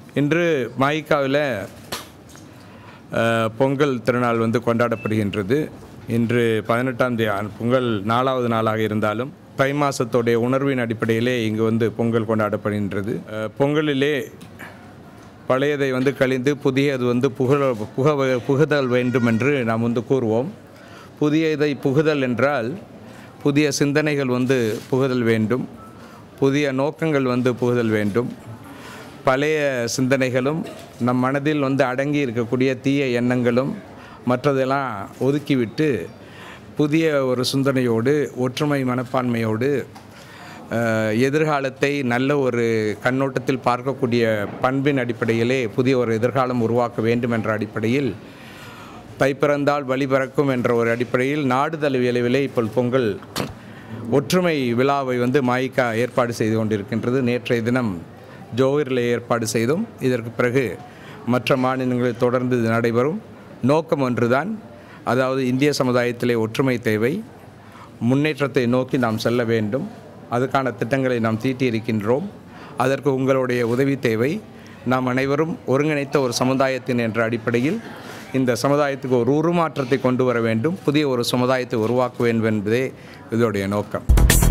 இன்று மாயிக்காவில் பொங்கல் திருநாள் வந்து கொண்டாடப்படுகின்றது இன்று பதினெட்டாம் தேதி பொங்கல் நாலாவது நாளாக இருந்தாலும் தை மாதத்தோடைய உணர்வின் அடிப்படையிலே இங்கு வந்து பொங்கல் கொண்டாடப்படுகின்றது அஹ், பொங்கலிலே பழையதை வந்து கழிந்து புதியது வந்து புகழ புக புகுதல் வேண்டும் என்று நாம் வந்து கூறுவோம் புதியதை புகுதல் என்றால் புதிய சிந்தனைகள் வந்து புகுதல் வேண்டும் புதிய நோக்கங்கள் வந்து புகுதல் வேண்டும் பழைய சிந்தனைகளும் நம் மனதில் வந்து அடங்கி இருக்கக்கூடிய தீய எண்ணங்களும் மற்றதெல்லாம் ஒதுக்கிவிட்டு புதிய ஒரு சிந்தனையோடு ஒற்றுமை மனப்பான்மையோடு அஹ், எதிர்காலத்தை நல்ல ஒரு கண்ணோட்டத்தில் பார்க்கக்கூடிய பண்பின் அடிப்படையிலே புதிய ஒரு எதிர்காலம் உருவாக்க வேண்டும் என்ற அடிப்படையில் தை பிறந்தால் வழி பிறக்கும் என்ற ஒரு அடிப்படையில் நாடு தழுவிய அளவிலே இப்போ பொங்கல் ஒற்றுமை விழாவை வந்து மாயிக்கா ஏற்பாடு செய்து கொண்டிருக்கின்றது நேற்றைய தினம் ஜோஹரில் ஏற்பாடு செய்தோம் இதற்கு பிறகு மற்ற மாநிலங்களில் தொடர்ந்து இது நடைபெறும் நோக்கம் ஒன்றுதான் அதாவது இந்திய சமுதாயத்திலே ஒற்றுமை தேவை முன்னேற்றத்தை நோக்கி நாம் செல்ல வேண்டும் அதுக்கான திட்டங்களை நாம் தீட்டியிருக்கின்றோம் அதற்கு உங்களுடைய உதவி தேவை நாம் அனைவரும் ஒருங்கிணைத்த ஒரு சமுதாயத்தின் என்ற அடிப்படையில் இந்த சமுதாயத்துக்கு ஒரு உருமாற்றத்தை கொண்டு வர வேண்டும் புதிய ஒரு சமுதாயத்தை உருவாக்க வேண்டும் என்பதே இதோடைய நோக்கம்